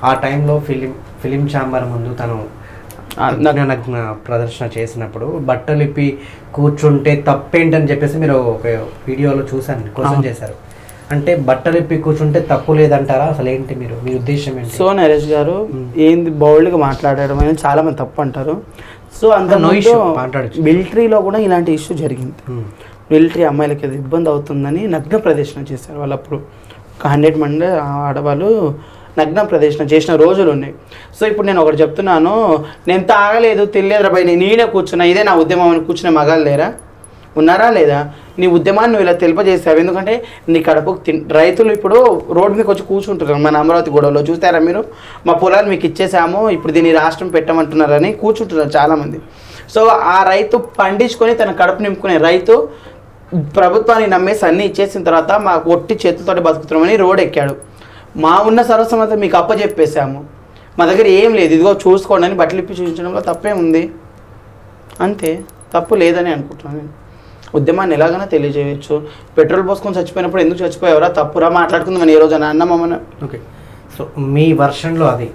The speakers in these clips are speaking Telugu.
ఆ టైంలో ఫిలిం ఫిలిం ఛాంబర్ ముందు తను ఆ, నగ్న నగ్న ప్రదర్శన చేసినప్పుడు బట్టలు ఇప్పి కూర్చుంటే తప్పేంటని చెప్పేసి మీరు ఒక వీడియోలో చూశాను క్వశ్చన్ చేశారు అంటే బట్టలు ఇప్పి కూర్చుంటే తప్పు లేదంటారా అసలు ఏంటి మీరు మీ ఉద్దేశం ఏంటి సో నరేష్ గారు ఏంది బౌల్డ్గా మాట్లాడడం అనేది చాలా మంది తప్పు అంటారు సో అంత No issue, మాట్లాడొచ్చు. మిలిటరీలో కూడా ఇలాంటి ఇష్యూ జరిగింది మ్మ్. మిలిటరీ అమ్మాయిలకి అది ఇబ్బంది అవుతుందని నగ్న ప్రదర్శన చేశారు వాళ్ళు అప్పుడు ఒక హండ్రెడ్ మంది ఆడవాళ్ళు నగ్న ప్రదర్శన చేసిన రోజులు ఉన్నాయి సో ఇప్పుడు నేను ఒకటి చెప్తున్నాను నేను తాగలేదు తెలియదు రాబాయి నేనే కూర్చున్నా ఇదే నా ఉద్యమం అని కూర్చునే మగాళ్ళు లేరా ఉన్నారా లేదా నీ ఉద్యమాన్ని నువ్వు ఇలా తెలియజేసావు ఎందుకంటే నీ కడుపుకు తిన్ రైతులు ఇప్పుడు రోడ్డు మీకు వచ్చి కూర్చుంటున్నారు మన అమరావతి గొడవలో చూస్తారా మీరు మా పొలాలు మీకు ఇచ్చేసాము ఇప్పుడు దీన్ని రాష్ట్రం పెట్టమంటున్నారని కూర్చుంటున్నారు చాలామంది సో ఆ రైతు పండించుకొని తన కడుపు నింపుకునే రైతు ప్రభుత్వాన్ని నమ్మేసి అన్నీ ఇచ్చేసిన తర్వాత మా ఒట్టి చేతులతోటి బతుకుతున్నామని రోడ్ ఎక్కాడు మా ఉన్న సర్వసమత మీకు అప్పచెప్పేసాము మా దగ్గర ఏం లేదు ఇదిగో చూసుకోండి అని బట్టలు ఇప్పి చూపించడంలో తప్పే ఉంది అంతే తప్పు లేదని అనుకుంటున్నాను నేను ఉద్యమాన్ని ఎలాగైనా తెలియజేయచ్చు పెట్రోల్ పోసుకొని చచ్చిపోయినప్పుడు ఎందుకు చచ్చిపోయావరా తప్పురా మాట్లాడుకుందాం ఏ రోజు అన్న మమ్మల్ని ఓకే సో మీ వర్షన్లో అది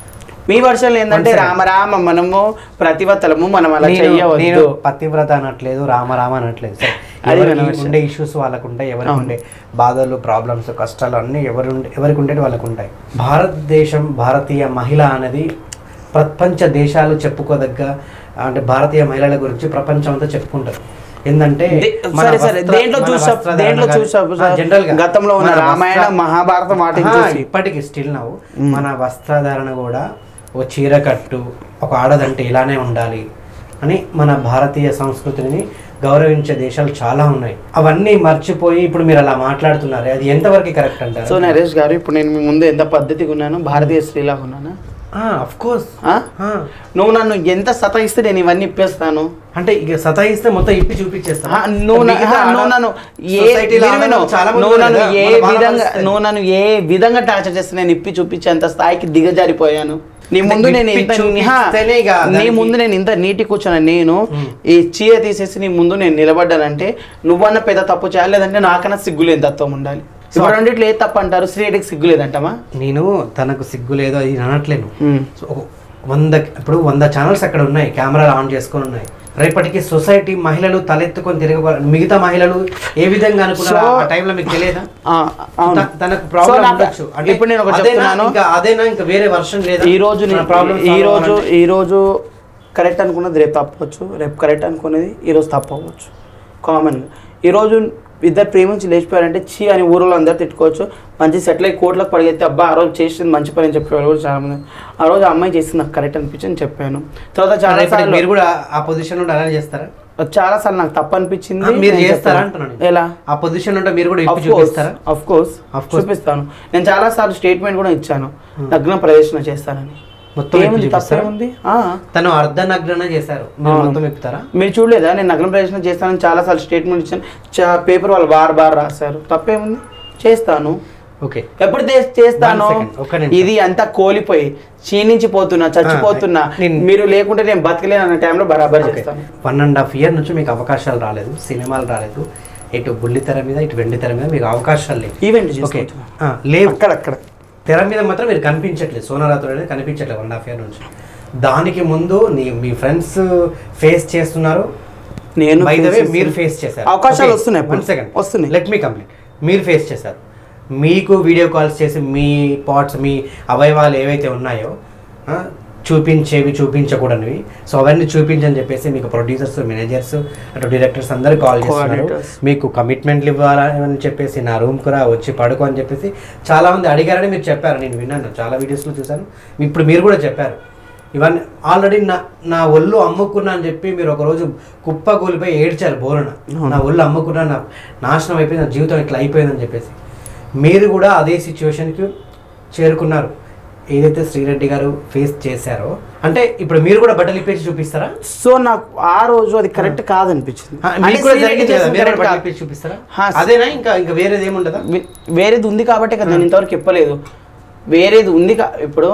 మీ వర్షాలు ఏంటంటే One second. రామ రామ మనము ప్రతివతలము మనం అలా నేను- నేను చెయ్యవద్దు పతివ్రత అనట్లేదు రామ రామ అనట్లేదు సరే అది ఎవరికి మన విషయం. ఉండే ఇష్యూస్ వాళ్ళకు ఉంటాయి ఎవరికి అవును. ఉండే బాధలు ప్రాబ్లమ్స్ కష్టాలు అన్నీ ఎవరు ఉండే- ఎవరికి ఉండేవి వాళ్ళకు ఉంటాయి భారతదేశం భారతీయ మహిళ అనేది ప్రపంచ దేశాలు చెప్పుకోదగ్గ అంటే భారతీయ మహిళల గురించి ప్రపంచం అంతా చెప్పుకుంటారు ఏంటంటే దే- మన సరే సరే వస్త్ర- దేంట్లో మన చూసా వస్త్రధారణ దేంట్లో కానీ- చూసా ఆ, general గా గతంలో ఉన్న మన రామాయణ వస్త్ర- మహాభారతం వాటిని ఆహా, చూసి ఇప్పటికి స్టిల్ నవ్వు మన వస్త్రధారణ కూడా ఒక చీర కట్టు ఒక ఆడదంటే ఇలానే ఉండాలి అని మన భారతీయ సంస్కృతిని గౌరవించే దేశాలు చాలా ఉన్నాయి అవన్నీ మర్చిపోయి ఇప్పుడు మీరు అలా మాట్లాడుతున్నారు అది ఎంతవరకు కరెక్ట్ సో అంటారు నరేష్ గారు ఇప్పుడు నేను మీ ముందు ఎంత పద్ధతిగా ఉన్నాను భారతీయ స్త్రీలాగా ఉన్నానా అఫ్ కోర్స్ ఆ? నువ్వు నన్ను ఎంత సతాయిస్తే నేను ఇవన్నీ ఇప్పేస్తాను అంటే ఇక సతాయిస్తే మొత్తం ఇప్పి చూపించేస్తా ఆ, నువ్వు నా- ఆ, నువ్వు నన్ను ఏ విను, విను. నువ్వు నన్ను ఏ విధంగా నువ్వు నన్ను ఏ విధంగా టార్చర్ చేస్తే నేను ఇప్పి చూపించేంత స్థాయికి దిగజారిపోయాను నీ ముందు నేను ఇప్పి ఇంత చూపిస్తేనే ఇక నీ దానికి- ముందు నేను ఇంత నీటి కూర్చున్నా నేను మ్. ఈ చీర తీసేసి నీ ముందు నేను నిలబడ్డానంటే నువ్వన్న పెద్ద తప్పు చేయాలి లేదంటే నాకన్నా సిగ్గులేని తత్వం ఉండాలి ఇప్పుడు రెండిట్లో ఏ తప్పు అంటారు స్త్రీడికి సిగ్గు లేదంటమా నేను తనకు సిగ్గు లేదు అది నేను అనట్లేను సో ఒక వంద ఇప్పుడు వంద ఛానల్స్ అక్కడ ఉన్నాయి కెమెరాలు ఆన్ చేసుకొని ఉన్నాయి రేపటికి సొసైటీ మహిళలు తలెత్తుకొని తిరగ మిగతా మహిళలు ఏ విధంగా అనుకున్నారు So- ఆ టైంలో మీకు తెలియదా ఆ, అవును. త- తనకు So ప్రాబ్లం నాకు- ఉండొచ్చు అంటే ఇప్పుడు నేను ఒకటి అదేనా చెప్తున్నాను ఇంకా అదేనా ఇంకా వేరే వర్షన్ లేదా ఈ రోజు నేను- ప్రాబ్లం ఈ రోజు ఈ రోజు కరెక్ట్ అనుకున్నది రేపు తప్పవచ్చు రేపు కరెక్ట్ అనుకునేది ఈ రోజు తప్పు అవ్వచ్చు కామన్గా ఈరోజు ఇద్దరు ప్రేమించి లేచిపోయారంటే చీ అని ఊరిలో అందరు తిట్టుకోవచ్చు మంచి సెటిల్ అయ్యి కోట్లకు పడిగెత్తే అబ్బా ఆ రోజు చేసింది మంచి పని అని చెప్పేవాళ్ళు కూడా చాలా మంది ఆ రోజు ఆ అమ్మాయి చేసింది నాకు కరెక్ట్ అనిపించింది చెప్పాను తర్వాత చాలా రేపటికి సార్లు మీరు కూడా ఆ పొజిషన్ ఉంటే అలానే చేస్తారా చాలా సార్లు నాకు తప్పు అనిపించింది ఆ, మీరు నేను చేస్తారా చెప్పాను. అంటున్నాను ఎలా ఆ పొజిషన్ ఉంటే మీరు కూడా Of ఇప్పి course, చూపిస్తారా of course. Of course. చూపిస్తాను నేను చాలా సార్లు స్టేట్మెంట్ కూడా ఇచ్చాను నగ్న ప్రదర్శన చేస్తానని మొత్తం ఇప్పి ఏముంది చూపిస్తారా తప్పేముంది ఆ. తను అర్ధనగ్న చేశారు మీరు అవును. మొత్తం ఇప్పుతారా మీరు చూడలేదా నేను నగ్న ప్రదర్శన చేస్తానని చాలా సార్లు స్టేట్మెంట్ ఇచ్చాను చా- పేపర్ వాళ్ళు బార్ బార్ రాశారు తప్పేముంది చేస్తాను ఓకే ఎప్పుడు చే- చేస్తాను One second, ఒక్క నిమిషం. ఇది అంతా కోలిపోయి క్షీణించిపోతున్నా చచ్చిపోతున్నా నేను- మీరు లేకుంటే నేను బతకలేను అన్న టైంలో బరాబర్ చేస్తాను వన్ అండ్ హాఫ్ ఇయర్ నుంచి మీకు అవకాశాలు రాలేదు సినిమాలు రాలేదు ఇటు బుల్లితెర మీద ఇటు వెండి తెర మీద మీకు అవకాశాలు లేవు ఈవెంట్ ఓకే చేసుకుంటున్నా ఆ, లేవు అక్కడక్కడ తెర మీద మాత్రం మీరు కనిపించట్లేదు సోనారాతో అనేది కనిపించట్లేదు వన్ హాఫ్ ఇయర్ నుంచి దానికి ముందు నీ మీ ఫ్రెండ్స్ ఫేస్ చేస్తున్నారు నేను బై ద face వే చేస్తున్నా. మీరు ఫేస్ చేశారు అవకాశాలు వస్తున్నాయి ఇప్పుడు. వన్ సెకండ్ వస్తున్నాయి. లెట్ మీ కంప్లీట్ మీరు ఫేస్ చేశారు మీకు వీడియో కాల్స్ చేసి మీ పార్ట్స్ మీ అవయవాలు ఏవైతే ఉన్నాయో ఆ, చూపించేవి చూపించకూడనివి సో అవన్నీ చూపించని చెప్పేసి మీకు ప్రొడ్యూసర్స్ మేనేజర్స్ అటు డైరెక్టర్స్ అందరు కాల్ చేస్తున్నారు Coordinators. మీకు కమిట్మెంట్లు ఇవ్వాలని చెప్పేసి నా రూమ్కి రా వచ్చి పడుకో అని చెప్పేసి చాలా మంది అడిగారని మీరు చెప్పారు నేను విన్నాను చాలా వీడియోస్లో చూశాను ఇప్పుడు మీరు కూడా చెప్పారు ఇవన్నీ ఆల్రెడీ నా నా ఒళ్ళు అమ్ముకున్నా అని చెప్పి మీరు ఒకరోజు కుప్ప కూలిపోయి ఏడ్చారు బోరున నా ఒళ్ళు అమ్ముకున్నా నా నాశనం అయిపోయింది నా జీవితం ఇట్లా అయిపోయిందని చెప్పేసి మీరు కూడా అదే సిచ్యువేషన్కి చేరుకున్నారు ఏదైతే శ్రీరెడ్డి గారు ఫేస్ చేశారో అంటే ఇప్పుడు మీరు కూడా బట్టలు ఇప్పేసి చూపిస్తారా సో నాకు ఆ రోజు అది కరెక్ట్ కాదనిపించింది ఆ, మీకు అంటే కూడా శ్రీరెడ్డి జరిగింది కదా, చేసింది మీరు కూడా correct బట్టలు కాదు. ఇప్పేసి చూపిస్తారా హా, అదేనా ఇంకా ఇంకా వేరేది ఏముండదా వే- వేరేది ఉంది కాబట్టి కదా నేను ఇంతవరకు చెప్పలేదు వేరేది ఉంది కా- ఇప్పుడు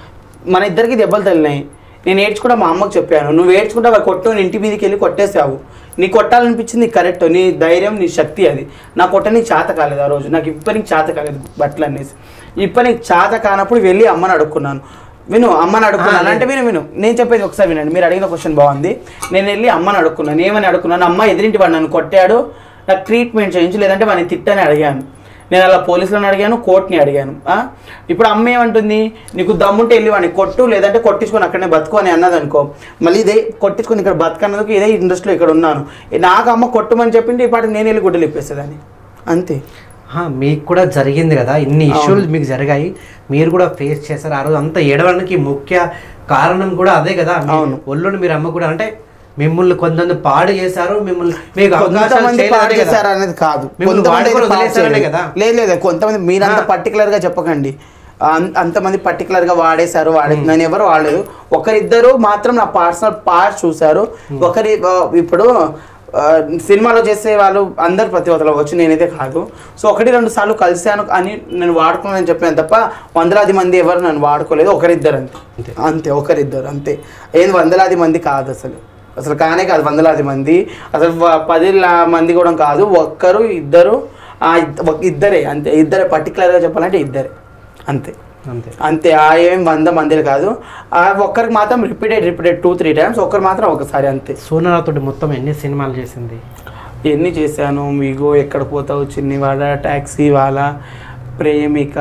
మన ఇద్దరికి దెబ్బలు తగిలినాయి నేను ఏడ్చుకుంటా మా అమ్మకి చెప్పాను నువ్వు ఏడ్చుకుంటా వాడు కొట్టు నీ ఇంటి మీదకి వెళ్ళి కొట్టేసావు నీ కొట్టాలనిపించింది కరెక్ట్ నీ ధైర్యం నీ శక్తి అది నా కొట్ట నీకు చేత కాలేదు ఆ రోజు నాకు ఇప్పటికి చేత కాలేదు బట్టలు అనేసి ఇప్పుడు నీకు చాత కానప్పుడు వెళ్ళి అమ్మని అడుక్కున్నాను విను అమ్మని అడుక్కున్నాను ఆ, అంటే విను విను నేను చెప్పేది ఒకసారి వినండి మీరు అడిగిన క్వశ్చన్ బాగుంది నేను వెళ్ళి అమ్మని అడుక్కున్నాను ఏమని అడుక్కున్నాను అమ్మ ఎదిరింటి వాడు నన్ను కొట్టాడు నాకు ట్రీట్మెంట్ చేయించు లేదంటే వాడిని తిట్టని అడిగాను నేను అలా పోలీసులను అడిగాను కోర్టుని అడిగాను ఆ? ఇప్పుడు అమ్మ ఏమంటుంది నీకు దమ్ముంటే వెళ్ళి వాడిని కొట్టు లేదంటే కొట్టించుకొని అక్కడనే బతుకు అని అన్నది అనుకో మళ్ళీ ఇదే కొట్టించుకొని ఇక్కడ బతకన్నందుకు ఇదే ఇండస్ట్రీలో ఇక్కడ ఉన్నాను నాకు అమ్మ కొట్టమని చెప్పింటే ఈ పాటికి నేను వెళ్ళి గుడ్డలు ఇప్పేసేదాన్ని అంతే ఆ, మీకు కూడా జరిగింది కదా ఇన్ని ఇష్యూలు మీకు జరిగాయి మీరు కూడా ఫేస్ చేశారు ఆ రోజు అంత ఏడవడానికి ముఖ్య కారణం కూడా అదే కదా మీ అవును. ఒళ్ళుని మీరు అమ్మకూడదు అంటే మిమ్మల్ని కొంతమంది పాడు చేశారు మిమ్మల్ని మీకు అవకాశాలు కొంతమంది చేయలేదనే పాడు కదా. చేశారు అనేది కాదు మిమ్మల్ని కొంతమంది వాడుకొని అయితే పాడు వదిలేశారనే చేయలేదు. కదా. లేదు లేదు కొంతమంది మీరంత ఆ. పర్టికులర్ గా చెప్పకండి అం- అంతమంది పర్టికులర్ గా వాడేశారు వాడే నేను ఎవరు వాడలేదు ఒకరిద్దరు మాత్రం నా పర్సనల్ పార్ట్స్ చూశారు ఒకరి ఆ, ఇప్పుడు ఆ, సినిమాలో చేసే వాళ్ళు అందరు ప్రతి ఒక్కరు అవ్వచ్చు నేనైతే కాదు సో ఒకటి రెండు సార్లు కలిశాను అని నేను వాడుకున్నానని చెప్పాను తప్ప వందలాది మంది ఎవరు నన్ను వాడుకోలేదు ఒకరిద్దరు అంతే అంతే. అంతే ఒకరిద్దరు అంతే ఏం వందలాది మంది కాదు అసలు అసలు కానే కాదు వందలాది మంది అసలు వ- పది లా- మంది కూడా కాదు ఒక్కరు ఇద్దరు ఆ ఇద్ద- ఒక ఇద్దరే అంతే ఇద్దరే పర్టికులర్గా చెప్పాలంటే ఇద్దరే అంతే అంతే అంతే ఆ ఏం వంద మందిలు కాదు ఆ ఒక్కరికి మాత్రం repeated repeated two three times ఒక్కరు మాత్రం ఒకసారి అంతే సోనారాతోటి మొత్తం ఎన్ని సినిమాలు చేసింది ఎన్ని చేశాను మీకు ఎక్కడ పోతావు చిన్నివాడ ట్యాక్సీ వాళ్ళ ప్రేమిక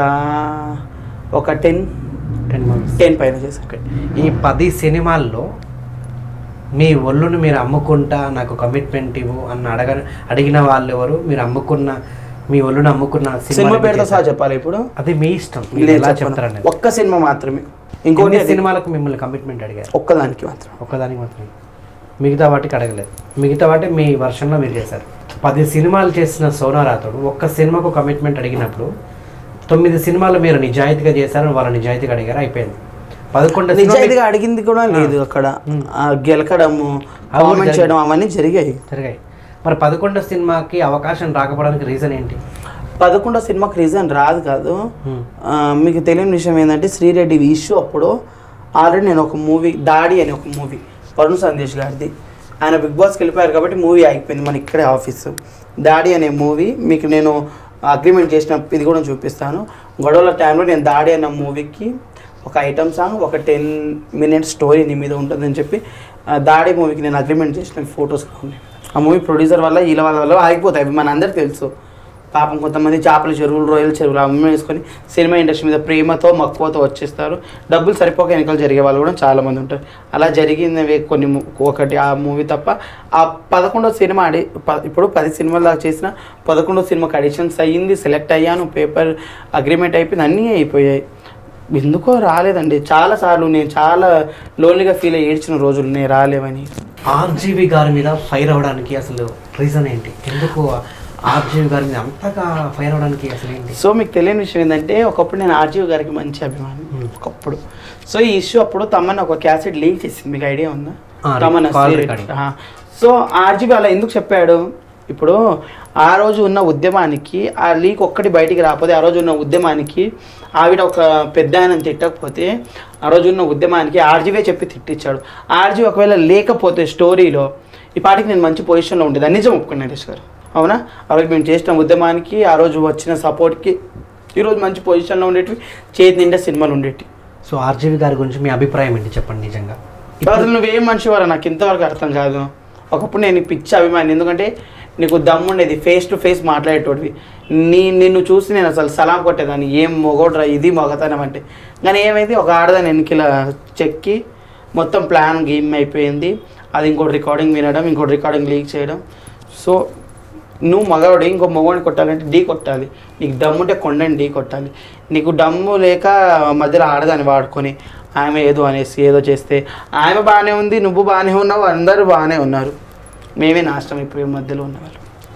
ఒక టెన్ టెన్ మూవీస్ టెన్ పైన చేశాను ఈ పది సినిమాల్లో మీ ఒళ్ళును మీరు అమ్ముకుంటా నాకు కమిట్మెంట్ ఇవ్వు అని అడగ అడిగిన వాళ్ళు ఎవరు మీరు అమ్ముకున్న మీ ఒళ్ళును అమ్ముకున్న సినిమా సినిమా పేరుతో సహా చెప్పాలి ఇప్పుడు అది మీ ఇష్టం మీరు లేదు ఎలా చెప్పను. చెప్తారండి ఒక్క సినిమా మాత్రమే ఇంకోటి ఇంకోటి అది సినిమాలకు మిమ్మల్ని కమిట్మెంట్ అడిగారు ఒక్కదానికి మాత్రం ఒక్కదానికి మాత్రమే మిగతా వాటికి అడగలేదు మిగతా వాటి మీ వర్షన్లో మీరు చేశారు పది సినిమాలు చేసిన సోనారాతుడు ఒక్క సినిమాకు కమిట్మెంట్ అడిగినప్పుడు తొమ్మిది సినిమాలు మీరు నిజాయితీగా చేశారు వాళ్ళ నిజాయితీగా అడిగారు అయిపోయింది పదకొండు సినిమా నిజాయితీగా అడిగింది కూడా లేదు అక్కడ ఆ గెలకడము అవును, కామెంట్ జరిగింది. చేయడం అవన్నీ జరిగాయి జరిగాయి మరి పదకొండో సినిమాకి అవకాశం రాకపోవడానికి రీజన్ ఏంటి పదకొండో సినిమాకి రీజన్ రాదు కాదు Hmm. ఆ, మీకు తెలియని విషయం ఏంటంటే శ్రీరెడ్డి ఇష్యూ అప్పుడు ఆల్రెడీ నేను ఒక మూవీ దాడి అని ఒక మూవీ వరుణ్ సందేశ్ గారిది ఆయన బిగ్ బాస్కి వెళ్ళిపోయారు కాబట్టి మూవీ ఆగిపోయింది మన ఇక్కడే ఆఫీసు దాడి అనే మూవీ మీకు నేను అగ్రిమెంట్ చేసిన ఇది కూడా చూపిస్తాను గొడవల టైంలో నేను దాడి అన్న మూవీకి ఒక ఐటమ్ సాంగ్ ఒక టెన్ మినిట్స్ స్టోరీ నీ మీద ఉంటుందని చెప్పి ఆ దాడి మూవీకి నేను అగ్రిమెంట్ చేసిన ఫొటోస్ కూడా ఉన్నాయి ఆ మూవీ ప్రొడ్యూసర్ వల్ల వీళ్ళ వాళ్ళ వల్ల ఆగిపోతాయి అవి మన అందరికి తెలుసు పాపం కొంతమంది చేపల చెరువులు రొయ్యల చెరువులు అమ్మేసుకొని సినిమా ఇండస్ట్రీ మీద ప్రేమతో మక్కువతో వచ్చేస్తారు డబ్బులు సరిపోక ఎన్నికలు జరిగే వాళ్ళు కూడా చాలా మంది ఉంటారు అలా జరిగినవి కొన్ని ము- ఒకటి ఆ మూవీ తప్ప ఆ పదకొండో సినిమా అడి ప- ఇప్పుడు పది సినిమాలు దాకా చేసిన పదకొండో సినిమాకి అడిషన్స్ అయ్యింది సెలెక్ట్ అయ్యాను పేపర్ అగ్రిమెంట్ అయిపోయింది అన్నీ అయిపోయాయి ఎందుకో రాలేదండి చాలా సార్లు నేను చాలా లోన్లీగా ఫీల్ అయ్యి ఏడ్చిన రోజులు నేను రాలేవని ఆర్జీవి గారి మీద ఫైర్ అవడానికి అసలు రీజన్ ఏంటి ఎందుకు ఆర్జీవి గారి మీద అంతగా ఫైర్ అవడానికి అసలు ఏంటి సో మీకు తెలియని విషయం ఏంటంటే ఒకప్పుడు నేను ఆర్జీవ్ గారికి మంచి అభిమానం Hmm. ఒకప్పుడు సో ఈ ఇష్యూ అప్పుడు తమన్ ఒక క్యాసెట్ లీక్ చేసింది మీకు ఐడియా ఉందా ఆ, తమన్ call సీరియల్. recording. ఆ. సో ఆర్జీవి అలా ఎందుకు చెప్పాడు ఇప్పుడు ఆ రోజు ఉన్న ఉద్యమానికి ఆ లీక్ ఒక్కటి బయటికి రాకపోతే ఆ రోజు ఉన్న ఉద్యమానికి ఆవిడ ఒక పెద్ద ఆయన తిట్టకపోతే ఆ రోజు ఉన్న ఉద్యమానికి ఆర్జీవే చెప్పి తిట్టించాడు ఆర్జీ ఒకవేళ లేకపోతే స్టోరీలో ఈ పాటికి నేను మంచి పొజిషన్లో ఉండేది అది నిజం ఒప్పుకున్నాను నరేష్ గారు అవునా ఆ రోజు మేము చేసిన ఉద్యమానికి ఆ రోజు వచ్చిన సపోర్ట్కి ఈరోజు మంచి పొజిషన్లో ఉండేటివి చేతి నిండా సినిమాలు ఉండేటివి సో ఆర్జీవి గారి గురించి మీ అభిప్రాయం ఏంటి చెప్పండి నిజంగా అసలు నువ్వేం మనిషివారా నాకు ఇంతవరకు అర్థం కాదు ఒకప్పుడు నేను ఈ పిచ్చి అభిమాని ఎందుకంటే నీకు దమ్ముండేది ఫేస్ టు ఫేస్ మాట్లాడేటోడివి నీ నిన్ను చూసి నేను అసలు సలాం కొట్టేదాన్ని ఏం మొగోడ్రా ఇది మొగతనం అంటే కానీ ఏమైంది ఒక ఆడదాని వెనకిల చెక్కి మొత్తం ప్లాన్ గేమ్ అయిపోయింది అది ఇంకోటి రికార్డింగ్ వినడం ఇంకోటి రికార్డింగ్ లీక్ చేయడం సో నువ్వు మగవాడు ఇంకో మగవాడిని కొట్టాలంటే ఢీ కొట్టాలి నీకు దమ్ముంటే కొండని ఢీ కొట్టాలి నీకు దమ్ము లేక మధ్యలో ఆడదాన్ని వాడుకొని ఆమె ఏదో అనేసి ఏదో చేస్తే ఆమె బాగానే ఉంది నువ్వు బాగానే ఉన్నావు అందరూ బాగానే ఉన్నారు మేమే నాశనం అయిపోయి మధ్యలో ఉన్నవాళ్ళు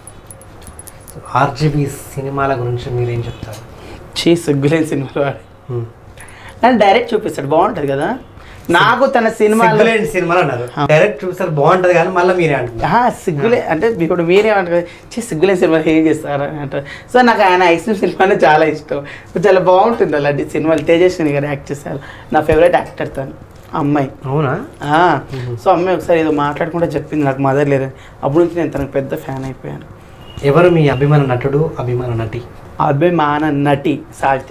ఆర్జీవి సినిమాల గురించి మీరేం చెప్తారు చీ సిగ్గులేని సినిమాలు వాడు Hmm. కానీ డైరెక్ట్ చూపిస్తాడు బాగుంటుంది కదా నాకు తన సినిమాలో సిగ్గులేని సినిమాలు అన్నారు డైరెక్ట్ చూసారు బాగుంటది కానీ మళ్ళీ మీరే అంటున్నారు ఆహా, సిగ్గులే అంటే ఇప్పుడు మీరేమంటారు చీ సిగ్గులే సినిమా ఏం చేస్తారు అని అంటారు సో నాకు ఆయన ఐస్క్రీమ్ సినిమానే చాలా ఇష్టం చాలా బాగుంటుంది అలాంటి సినిమాలు తేజస్విని గారు యాక్ట్ చేశారు నా ఫేవరెట్ యాక్టర్ తను అమ్మాయి అవునా ఆ, సో అమ్మాయి ఒకసారి ఏదో మాట్లాడుకుంటే చెప్పింది నాకు మదర్ లేదని అప్పటి నుంచి నేను తనకు పెద్ద ఫ్యాన్ అయిపోయాను ఎవరు మీ అభిమాన నటుడు అభిమాన నటి అభిమాన నటి సావిత్రి గారు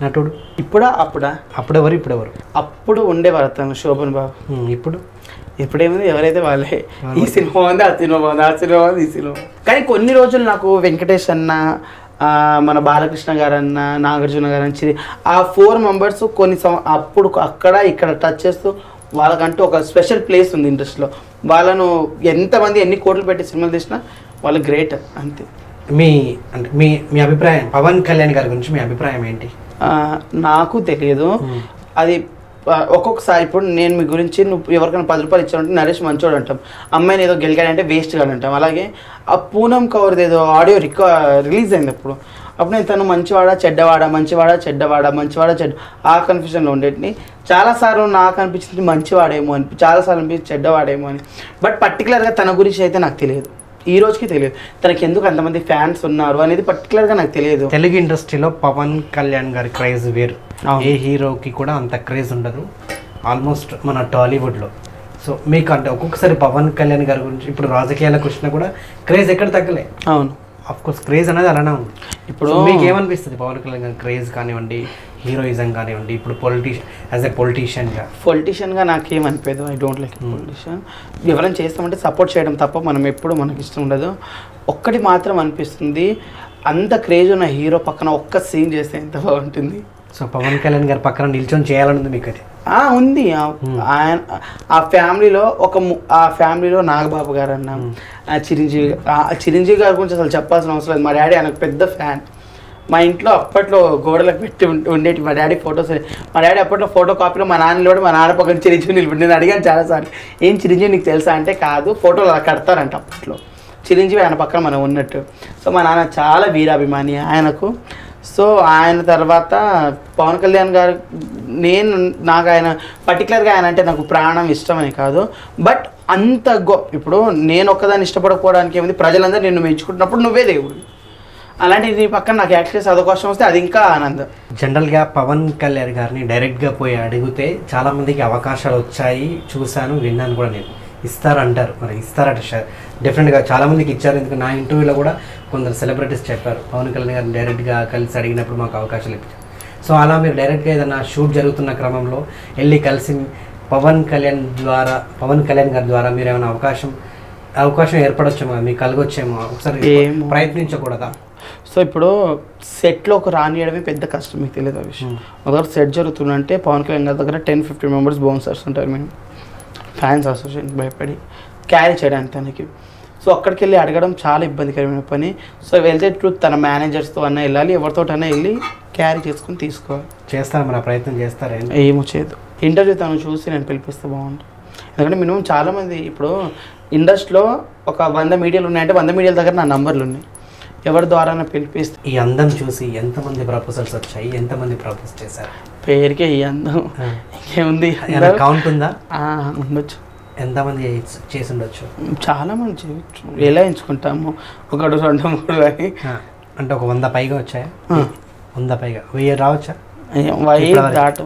నటుడు ఇప్పుడా అప్పుడా అప్పుడెవరు ఇప్పుడెవరు అప్పుడు ఉండేవారు తను శోభన్ బాబు ఉమ్, ఇప్పుడు ఇప్పుడేముంది ఎవరైతే వాళ్ళే ఈ సినిమా బాగుంది ఆ సినిమా బాగుంది ఆ సినిమా బాగుంది ఈ సినిమా బాగుంది. కానీ కొన్ని రోజులు నాకు వెంకటేష్ అన్న ఆ, మన బాలకృష్ణ గారు అన్న నాగార్జున గారు అన్న చిరి- ఆ ఫోర్ మెంబర్స్ కొన్ని సం- అప్పుడు అక్కడ ఇక్కడ టచ్ చేస్తూ వాళ్ళకంటూ ఒక స్పెషల్ ప్లేస్ ఉంది ఇండస్ట్రీలో వాళ్ళను ఎంతమంది ఎన్ని కోట్లు పెట్టి సినిమాలు తీసినా వాళ్ళు గ్రేట్ అంతే మీ అంటే మీ మీ అభిప్రాయం పవన్ కళ్యాణ్ గారి గురించి మీ అభిప్రాయం ఏంటి ఆ, నాకు తెలియదు అది ఆ, ఒక్కొక్కసారి ఇప్పుడు నేను మీ గురించి నువ్వు ఎవరికైనా పది రూపాయలు ఇచ్చావంటే నరేష్ మంచోడు అంటాం అమ్మాయిని ఏదో గెలికాడంటే వేస్ట్ గాడు అంటాం అలాగే ఆ పూనం కవర్ది ఏదో ఆడియో రికా రిలీజ్ అయింది అప్పుడు అప్పుడు నేను తను మంచివాడా చెడ్డవాడా మంచివాడా చెడ్డవాడా మంచివాడా చెడ్డ ఆ కన్ఫ్యూజన్లో ఉండేటిని చాలాసార్లు నాకు అనిపించింది మంచివాడేమో అని చాలాసార్లు అనిపించింది చెడ్డవాడేమో అని బట్ పర్టికులర్గా తన గురించి అయితే నాకు తెలియదు ఈ రోజుకి తెలియదు తనకి ఎందుకు అంతమంది ఫ్యాన్స్ ఉన్నారు అనేది పర్టికులర్గా నాకు తెలియదు తెలుగు ఇండస్ట్రీలో పవన్ కళ్యాణ్ గారి క్రేజ్ వేరు అవును. ఏ హీరోకి కూడా అంత క్రేజ్ ఉండదు ఆల్మోస్ట్ మన టాలీవుడ్లో సో మీకు అంటే ఒక్కొక్కసారి పవన్ కళ్యాణ్ గారి గురించి ఇప్పుడు రాజకీయాలకు వచ్చినా కూడా క్రేజ్ ఎక్కడ తగ్గలే అవును ఆఫ్ కోర్స్ క్రేజ్ అనేది అలానే ఉంది ఇప్పుడు ఇప్పుడు మీకు ఏమనిపిస్తుంది పవన్ కళ్యాణ్ గారి క్రేజ్ కానివ్వండి హీరోయిజం కానివ్వండి ఇప్పుడు పొలిటీషియన్ యాజ్ ఎ పొలిటీషియన్గా పొలిటీషియన్గా నాకేం అనిపించదు ఐ డోంట్ లైక్ పొలిటీషియన్ ఎవరైనా చేస్తామంటే సపోర్ట్ చేయడం తప్ప మనం ఎప్పుడు మనకి ఇష్టం ఉండదు ఒక్కటి మాత్రం అనిపిస్తుంది అంత క్రేజ్ ఉన్న హీరో పక్కన ఒక్క సీన్ చేస్తే ఎంత బాగుంటుంది సో పవన్ కళ్యాణ్ గారి పక్కన నిల్చొని చేయాలని ఉంది మీకు అది ఆ, ఉంది ఆ- ఆయన ఆ ఫ్యామిలీలో ఒక ము- ఆ ఫ్యామిలీలో నాగబాబు గారు అన్న ఆ చిరంజీవి ఆ చిరంజీవి గారి గురించి అసలు చెప్పాల్సిన అవసరం లేదు మా డాడీ ఆయనకు పెద్ద ఫ్యాన్ మా ఇంట్లో అప్పట్లో గోడలకు పెట్టి ఉండే- ఉండేటి మా డాడీ ఫొటోస్ మా డాడీ అప్పట్లో ఫోటో కాపీలో మా నాన్న కూడా మా నాన్న పక్కన చిరంజీవి నిలబడి నేను అడిగాను చాలాసార్లు ఏం చిరంజీవి నీకు తెలుసా అంటే కాదు ఫోటోలు అలా కడతారంట అప్పట్లో చిరంజీవి ఆయన పక్కన మనం ఉన్నట్టు సో మా నాన్న చాలా వీరాభిమాని ఆయనకు సో ఆయన తర్వాత పవన్ కళ్యాణ్ గారు నేను నాకు ఆయన పర్టికులర్గా ఆయన అంటే నాకు ప్రాణం ఇష్టం అని కాదు బట్ అంత గొ ఇప్పుడు నేను ఒక్కదాన్ని ఇష్టపడకపోవడానికి ఏముంది ప్రజలందరూ నిన్ను మెచ్చుకుంటున్నప్పుడు నువ్వే దేవుడు అలాంటి నీ పక్కన నాకు యాక్చువల్లీ అవకాశం వస్తే అది ఇంకా ఆనందం జనరల్గా పవన్ కళ్యాణ్ గారిని డైరెక్ట్గా పోయి అడిగితే చాలామందికి అవకాశాలు వచ్చాయి చూశాను విన్నాను కూడా నేను ఇస్తారు అంటారు మరి ఇస్తారట ష- డెఫినెట్గా చాలామందికి ఇచ్చారు ఎందుకు నా ఇంటర్వ్యూలో కూడా కొందరు సెలబ్రిటీస్ చెప్పారు పవన్ కళ్యాణ్ గారిని డైరెక్ట్గా కలిసి అడిగినప్పుడు మాకు అవకాశాలు ఇప్పించారు సో అలా మీరు డైరెక్ట్గా ఏదైనా షూట్ జరుగుతున్న క్రమంలో వెళ్ళి కలిసి పవన్ కళ్యాణ్ ద్వారా పవన్ కళ్యాణ్ గారి ద్వారా మీరు ఏమైనా అవకాశం అవకాశం ఏర్పడొచ్చేమో మీకు కలగొచ్చేమో ఒకసారి ఏమో. ప్రయత్నించకూడదా సో ఇప్పుడు సెట్లోకి రానియడమే పెద్ద కష్టం మీకు తెలియదు ఆ విషయం ఒకసారి సెట్ జరుగుతుందంటే పవన్ కళ్యాణ్ గారి దగ్గర టెన్ ఫిఫ్టీ మెంబర్స్ బౌన్సర్స్ ఉంటారు మేము ఫ్యాన్స్ అసోసియేషన్ భయపడి క్యారీ చేయడానికి తనకి సో అక్కడికి వెళ్ళి అడగడం చాలా ఇబ్బందికరమైన పని సో వెళ్తే ట్రూత్ తన మేనేజర్స్తో అన్న వెళ్ళాలి ఎవరితోటైనా వెళ్ళి క్యారీ చేసుకొని తీసుకోవాలి చేస్తారా మరి ఆ ప్రయత్నం చేస్తారా ఏంటి? ఏమో చేయదు ఇంటర్వ్యూ తను చూసి నేను పిలిపిస్తే బాగుంటుంది ఎందుకంటే మినిమం చాలామంది ఇప్పుడు ఇండస్ట్రీలో ఒక వంద మీడియాలు ఉన్నాయంటే వంద మీడియాల దగ్గర నా నంబర్లు ఉన్నాయి ఎవరి ద్వారా పిలిపిస్తే ఈ అందం చూసి ఎంతమంది ప్రపోజల్స్ వచ్చాయి ఎంతమంది ప్రపోజ్ చేశారు పేరుకే ఈ అందం ఆ. ఇంకేముంది ఏమైనా కౌంట్ ఉందా ఆ, ఉండొచ్చు ఎంతమంది చేసి- చేసి ఉండొచ్చు చాలా మంది చేయొచ్చు ఎలా ఎంచుకుంటాము ఒకడు రెండు మూడు అని ఆ, అంటే ఒక వంద పైగా వచ్చాయా ఆ. వంద పైగా వెయ్యి రావచ్చా వై ఇప్పటివరకు. దాట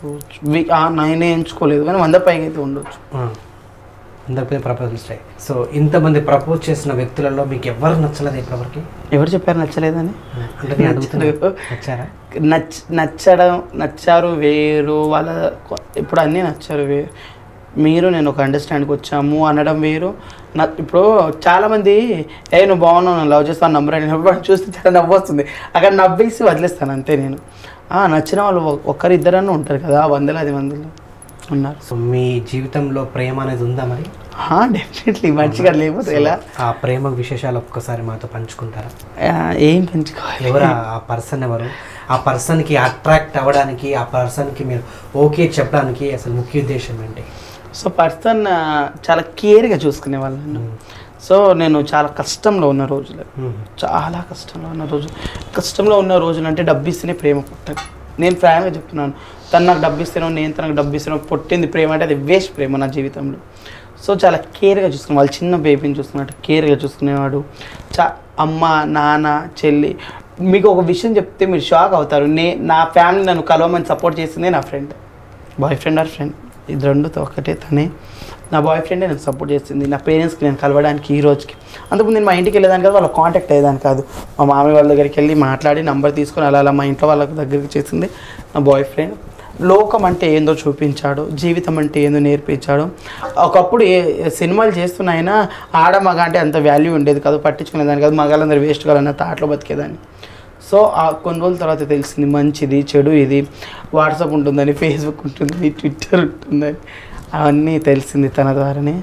నైన్ ఎంచుకోలేదు కానీ వంద పైగా అయితే ఉండొచ్చు ఆ. వంద పైగా ప్రపోజల్స్ వచ్చాయి సో ఇంతమంది ప్రపోజ్ చేసిన వ్యక్తులలో మీకు ఎవరు నచ్చలేదు ఇప్పటివరకు ఎవరు చెప్పారు నచ్చలేదని ఆ, అంటే నేను అడుగుతున్నా నచ్చలేదు. వచ్చారా నచ్చ నచ్చడం నచ్చారు వేరు వాళ్ళ కొ- ఇప్పుడు అన్నీ నచ్చారు వేరు మీరు నేను ఒక అండర్స్టాండ్కి వచ్చాము అనడం వేరు నా ఇప్పుడు చాలామంది ఏ నువ్వు బాగున్నావు నేను లవ్ చేస్తాను నంబర్ అని వాడిని చూస్తే చాలా నవ్వు వస్తుంది అక్కడ నవ్వేసి వదిలేస్తాను అంతే నేను ఆ, నచ్చిన వాళ్ళు ఒ- ఒక్కరిద్దరన్నా ఉంటారు కదా వందలాది మందిలో ఉన్నారు సో మీ జీవితంలో ప్రేమ అనేది ఉందా మరి డెఫినెట్లీ మంచిగా లేకపోతే ఎలా ఆ ప్రేమ విశేషాలు ఒక్కసారి మాతో పంచుకుంటారా ఆ, ఏం పెంచుకోవాలి ఎవరు ఆ- ఆ పర్సన్ ఎవరు ఆ పర్సన్కి అట్రాక్ట్ అవ్వడానికి ఆ పర్సన్కి మీరు ఓకే చెప్పడానికి అసలు ముఖ్య ఉద్దేశం ఏంటి సో పర్సన్ చాలా కేర్గా చూసుకునే వాళ్ళు నన్ను సో నేను చాలా కష్టంలో ఉన్న రోజులు మ్మ్. చాలా కష్టంలో ఉన్న రోజు కష్టంలో ఉన్న రోజులు అంటే డబ్బు ఇస్తేనే ప్రేమ పుట్టదు నేను ఫ్రాంక్గా చెప్తున్నాను తను నాకు డబ్బు ఇస్తేనో నేను తనకు డబ్బు ఇస్తేనో పుట్టింది ప్రేమ అంటే అది వేస్ట్ ప్రేమ నా జీవితంలో సో చాలా కేర్గా చూసుకునే వాళ్ళు చిన్న బేబీని చూసుకున్నట్టు కేర్గా చూసుకునేవాడు చా అమ్మ నాన్న చెల్లి మీకు ఒక విషయం చెప్తే మీరు షాక్ అవుతారు నే నా ఫ్యామిలీ నన్ను కలవమని సపోర్ట్ చేసిందే నా friend boyfriend or friend ఇది రెండు ఒకటే తనే నా బాయ్ ఫ్రెండే నాకు సపోర్ట్ చేసింది నా పేరెంట్స్కి నేను కలవడానికి ఈ రోజుకి అంతకుముందు నేను మా ఇంటికి వెళ్ళేదాన్ని కాదు వాళ్ళ కాంటాక్ట్ అయ్యేదాన్ని కాదు మా మామయ్య వాళ్ళ దగ్గరికి వెళ్ళి మాట్లాడి నంబర్ తీసుకొని అలా అలా మా ఇంట్లో వాళ్ళ దగ్గరికి చేసింది నా బాయ్ ఫ్రెండ్ లోకం అంటే ఏందో చూపించాడు జీవితం అంటే ఏందో నేర్పించాడు ఒకప్పుడు ఏ సినిమాలు చేస్తున్నా ఆడ మగ అంటే అంత వాల్యూ ఉండేది కాదు పట్టించుకునేదాన్ని కాదు మగాళ్ళందరూ వేస్ట్ కావాలన్న తాటలో బతికేదాన్ని సో ఆ కొన్ని రోజుల తర్వాత తెలిసింది మంచిది చెడు ఇది వాట్సాప్ ఉంటుందని ఫేస్బుక్ ఉంటుందని ట్విట్టర్ ఉంటుందని అవన్నీ తెలిసింది తన ద్వారానే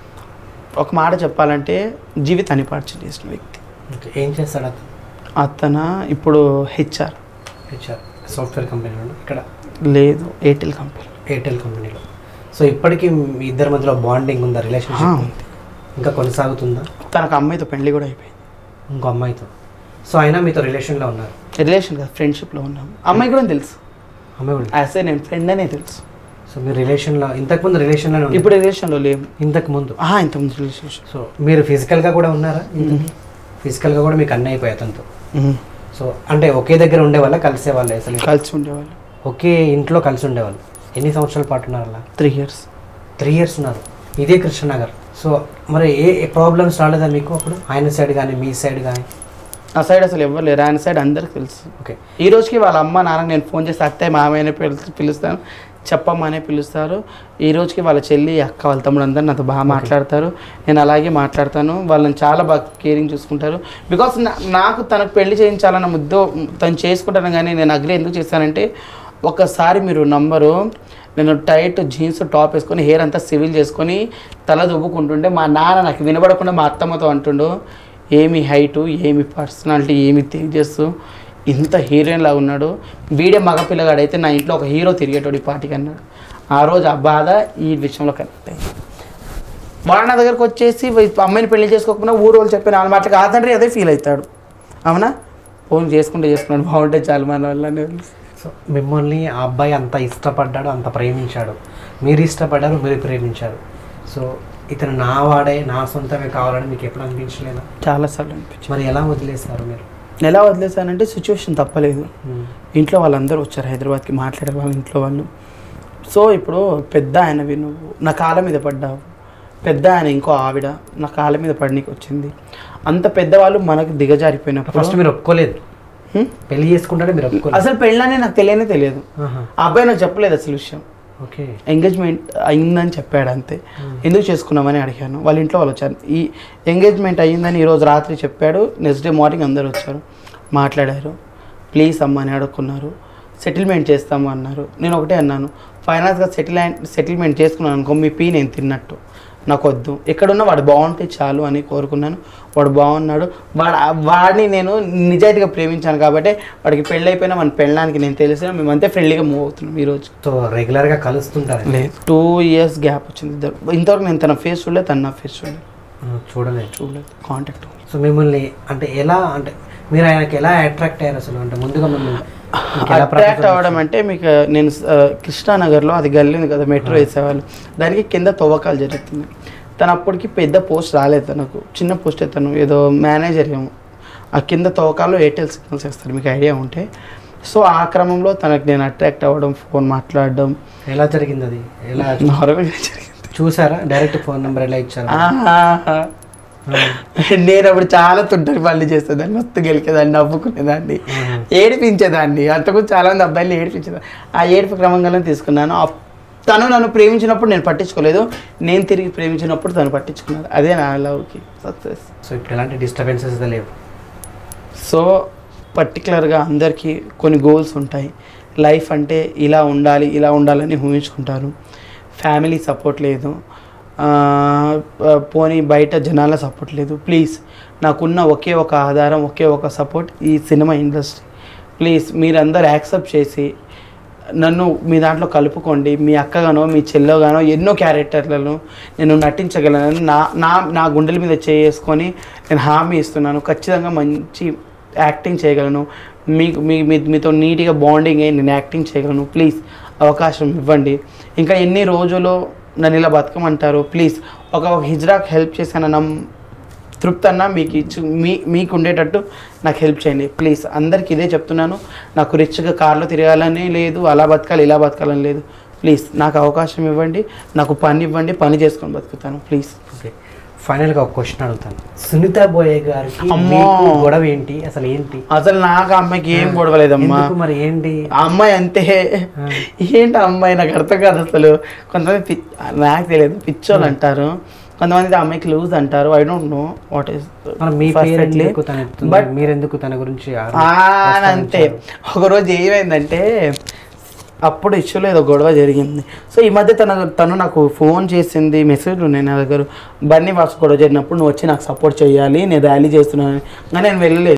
ఒక మాట చెప్పాలంటే జీవితాన్ని పార్చల్ చేసిన వ్యక్తి ఓకే ఏం చేస్తాడు అతను అతను ఇప్పుడు హెచ్ఆర్ హెచ్ఆర్ సాఫ్ట్వేర్ కంపెనీలో ఇక్కడ లేదు ఎయిర్టెల్ కంపెనీ ఎయిర్టెల్ కంపెనీలో సో ఇప్పటికీ మీ ఇద్దరి మధ్యలో బాండింగ్ ఉందా రిలేషన్షిప్ ఉంది. ఇంకా కొనసాగుతుందా తనకు అమ్మాయితో పెళ్లి కూడా అయిపోయింది ఇంకో అమ్మాయితో సో అయినా మీతో రిలేషన్లో ఉన్నారు రిలేషన్ కాదు ఫ్రెండ్షిప్లో ఉన్నాము అమ్మాయి కూడా తెలుసు అమ్మాయి కూడా యాజ్ నేను ఫ్రెండ్ అనే తెలుసు సో మీరు రిలేషన్లో ఇంతకుముందు రిలేషన్లోనే ఉన్నారు ఇప్పుడు రిలేషన్లో లేము ఇంతకు ముందు ఆహా, ఇంతకుముందు రిలేషన్షిప్ సో మీరు ఫిజికల్గా కూడా ఉన్నారా ఫిజికల్గా కూడా మీకు అన్నీ అయిపోయాయి అతనితో సో అంటే ఒకే దగ్గర ఉండేవాళ్ళ కలిసేవాళ్ళ అసలు కలిసి ఉండేవాళ్ళు ఒకే ఇంట్లో కలిసి ఉండేవాళ్ళు ఎన్ని సంవత్సరాల పాటు ఉన్నారు అలా త్రీ ఇయర్స్ త్రీ ఇయర్స్ ఉన్నారు ఇదే కృష్ణనగర్ సో మరి ఏ ప్రాబ్లమ్స్ రాలేదా మీకు అప్పుడు ఆయన సైడ్ కానీ మీ సైడ్ కానీ ఆ సైడ్ అసలు ఎవరు లేరు ఆయన సైడ్ అందరికి తెలుసు ఓకే ఈ రోజుకి వాళ్ళ అమ్మ నాన్న నేను ఫోన్ చేసి అత్తయ్య మామయ్యనే పిలు పిలుస్తాను చెప్పమ్మనే పిలుస్తారు ఈ రోజుకి వాళ్ళ చెల్లి అక్క వాళ్ళ తమ్ముడు అందరు నాతో బాగా మాట్లాడతారు నేను అలాగే మాట్లాడతాను వాళ్ళని చాలా బాగా కేరింగ్ చూసుకుంటారు బికాస్ నాకు తనకు పెళ్లి చేయించాలన్న ముద్దు తను చేసుకుంటాను కానీ నేను అగ్రి ఎందుకు చేశానంటే ఒకసారి మీరు నంబరు నేను టైట్ జీన్స్ టాప్ వేసుకొని హెయిర్ అంతా సివిల్ చేసుకొని తల దువ్వుకుంటుంటే మా నాన్న నాకు వినబడకుండా మా అత్తమ్మతో అంటుండు ఏమి హైటు ఏమి పర్సనాలిటీ ఏమి తేజస్సు ఇంత హీరోయిన్ లాగా ఉన్నాడు వీడే మగ పిల్లగాడైతే నా ఇంట్లో ఒక హీరో తిరిగేటోడు ఈ పార్టీకి అన్నాడు ఆ రోజు ఆ బాధ ఈ విషయంలో కనెక్ట్ అయింది వాడు నా దగ్గరకు వచ్చేసి వై- అమ్మాయిని పెళ్లి చేసుకోకపోయినా ఊరు వాళ్ళు చెప్పిన వాళ్ళ మాటలకు ఆ తండ్రి అదే ఫీల్ అవుతాడు అవునా ఫోన్ చేసుకుంటే చేసుకున్నాడు బాగుంటే చాలు మన వల్ల సో మిమ్మల్ని ఆ అబ్బాయి అంత ఇష్టపడ్డాడు అంత ప్రేమించాడు మీరు ఇష్టపడ్డారు మీరు ప్రేమించారు సో ఇతను నా వాడే నా సొంతమే కావాలని మీకు ఎప్పుడు అనిపించలేదా చాలాసార్లు అనిపించింది మరి ఎలా వదిలేస్తారు మీరు ఎలా వదిలేసానంటే సిచ్యువేషన్ తప్పలేదు ఇంట్లో వాళ్ళందరూ వచ్చారు హైదరాబాద్కి మాట్లాడారు వాళ్ళ ఇంట్లో వాళ్ళు సో ఇప్పుడు పెద్ద ఆయనవి నువ్వు నా కాళ్ళ మీద పడ్డావు పెద్ద ఆయన ఇంకో ఆవిడ నా కాళ్ళ మీద పడనీకి వచ్చింది అంత పెద్దవాళ్ళు మనకు దిగజారిపోయినప్పుడు ఫస్ట్ మీరు ఒప్పుకోలేదు హ్మ్? పెళ్లి చేసుకుంటే మీరు ఒప్పుకోలేదు అసలు పెళ్ళనే నాకు తెలియనే తెలియదు ఆహా. ఆ అబ్బాయి నాకు చెప్పలేదు అసలు విషయం ఓకే ఎంగేజ్మెంట్ అయిందని చెప్పాడు అంతే ఎందుకు చేసుకున్నామని అడిగాను వాళ్ళ ఇంట్లో వాళ్ళు వచ్చారు ఈ ఎంగేజ్మెంట్ అయ్యిందని ఈరోజు రాత్రి చెప్పాడు నెక్స్ట్ డే మార్నింగ్ అందరూ వచ్చారు మాట్లాడారు ప్లీజ్ అమ్మ అని అడుక్కున్నారు సెటిల్మెంట్ చేస్తాము అన్నారు నేను ఒకటే అన్నాను ఫైనాన్స్గా సెటిల్ సెటిల్మెంట్ చేసుకున్నాను అనుకో మీ పీ నేను తిన్నట్టు నాకు వద్దు ఎక్కడున్నా వాడు బాగుంటే చాలు అని కోరుకున్నాను వాడు బాగున్నాడు వాడు వాడిని నేను నిజాయితీగా ప్రేమించాను కాబట్టి వాడికి పెళ్ళి అయిపోయినా మన పెళ్ళడానికి నేను తెలిసిన మేమంతే ఫ్రెండ్లీగా మూవ్ అవుతున్నాం ఈరోజు సో రెగ్యులర్గా కలుస్తుంటారు లేదు టూ ఇయర్స్ గ్యాప్ వచ్చింది ఇద్దరు ఇంతవరకు నేను తన ఫేస్ చూడలేదు తన నా ఫేస్ చూడలేదు చూడలేదు చూడలేదు కాంటాక్ట్ సో మిమ్మల్ని అంటే ఎలా అంటే మీరు ఆయనకి ఎలా అట్రాక్ట్ అయ్యారు అసలు అంటే ముందుగా మిమ్మల్ని మీకు ఎలా అట్రాక్ట్ ప్రపోజ్ అవ్వడం అంటే మీకు నేను ఆ, కృష్ణానగర్లో అది గల్లీ ఉంది కదా మెట్రో వేసేవాళ్ళు దానికి కింద తవ్వకాలు జరుగుతుంది తను అప్పటికి పెద్ద పోస్ట్ రాలేదు తనకు చిన్న పోస్ట్ తను ఏదో మేనేజర్ ఏమో ఆ కింద తవ్వకాల్లో ఎయిర్టెల్ సిగ్నల్స్ వేస్తారు మీకు ఐడియా ఉంటే సో ఆ క్రమంలో తనకు నేను అట్రాక్ట్ అవ్వడం ఫోన్ మాట్లాడడం ఎలా జరిగింది అది ఎలా నార్మల్గా జరిగింది చూసారా డైరెక్ట్ ఫోన్ నెంబర్ ఎలా ఇచ్చారు ఆహాహా. నేను అప్పుడు చాలా తుంటరి పనులు చేసేదాన్ని మస్తు గెలికేదాన్ని నవ్వుకునేదాన్ని ఆహా. ఏడిపించేదాన్ని అంతకుముందు చాలా మంది అబ్బాయిలు ఏడిపించేదాన్ని ఆ ఏడుపు క్రమంగా తీసుకున్నాను ఆ- తను నన్ను ప్రేమించినప్పుడు నేను పట్టించుకోలేదు నేను తిరిగి ప్రేమించినప్పుడు తను పట్టించుకున్నాడు అదే నా లవ్కి సక్సెస్ సో ఇప్పుడు ఎలాంటి డిస్టర్బెన్సెస్ లేవు సో పర్టికులర్గా అందరికీ కొన్ని గోల్స్ ఉంటాయి లైఫ్ అంటే ఇలా ఉండాలి ఇలా ఉండాలని ఊహించుకుంటారు ఫ్యామిలీ సపోర్ట్ లేదు ఆ, పోనీ బయట జనాల సపోర్ట్ లేదు ప్లీజ్ నాకున్న ఒకే ఒక ఆధారం ఒకే ఒక సపోర్ట్ ఈ సినిమా ఇండస్ట్రీ ప్లీజ్ మీరందరూ యాక్సెప్ట్ చేసి నన్ను మీ దాంట్లో కలుపుకోండి మీ అక్కగానో మీ చెల్లోగానో ఎన్నో క్యారెక్టర్లను నేను నటించగలను నా నా నా గుండెల మీద చేసుకొని నేను హామీ ఇస్తున్నాను ఖచ్చితంగా మంచి యాక్టింగ్ చేయగలను మీకు మీ మీ- మీతో నీట్గా బాండింగ్ అయ్యి నేను యాక్టింగ్ చేయగలను ప్లీజ్ అవకాశం ఇవ్వండి ఇంకా ఎన్ని రోజులు నన్ను ఇలా బతకమంటారు ప్లీజ్ ఒక ఒక హిజ్రాక్ హెల్ప్ చేశానన్న తృప్తి అన్న మీకు ఇచ్చు మీ మీకు ఉండేటట్టు నాకు హెల్ప్ చేయండి ప్లీజ్ అందరికి ఇదే చెప్తున్నాను నాకు రిచ్గా కార్లో తిరగాలని లేదు అలా బతకాలి ఇలా బతకాలని లేదు ప్లీజ్ నాకు అవకాశం ఇవ్వండి నాకు పని ఇవ్వండి పని చేసుకొని బతుకుతాను ప్లీజ్ ఓకే ఫైనల్గా ఒక క్వశ్చన్ అడుగుతాను సునీత బోయే గారికి అమ్మో. మీకు గొడవ ఏంటి అసలు ఏంటి అసలు నాకు ఆ అమ్మాయికి ఏం గొడవలేదమ్మా ఎందుకు మరి ఏంటి ఆ అమ్మాయి అంతే ఏంటి ఆ అమ్మాయి నాకు అర్థం కాదు అసలు కొంతమంది పి- నాకు తెలియదు పిచ్చోళ్ళు అంటారు కొంతమంది ఆ అమ్మాయికి లూజ్ అంటారు I don't know what is మరి మీ పేరు ఎందుకు తన ఎత్తుతుంది? బట్ మీరెందుకు తన గురించి ఆ- అంతే ఒకరోజు ఏమైందంటే అప్పుడు ఇష్యూలో ఏదో గొడవ జరిగింది సో ఈ మధ్య తన తను నాకు ఫోన్ చేసింది మెసేజ్ ఉన్నాయి నా దగ్గర బన్నీ వాసు గొడవ జరిగినప్పుడు నువ్వు వచ్చి నాకు సపోర్ట్ చేయాలి నేను ర్యాలీ చేస్తున్నాను కానీ నేను వెళ్ళలేదు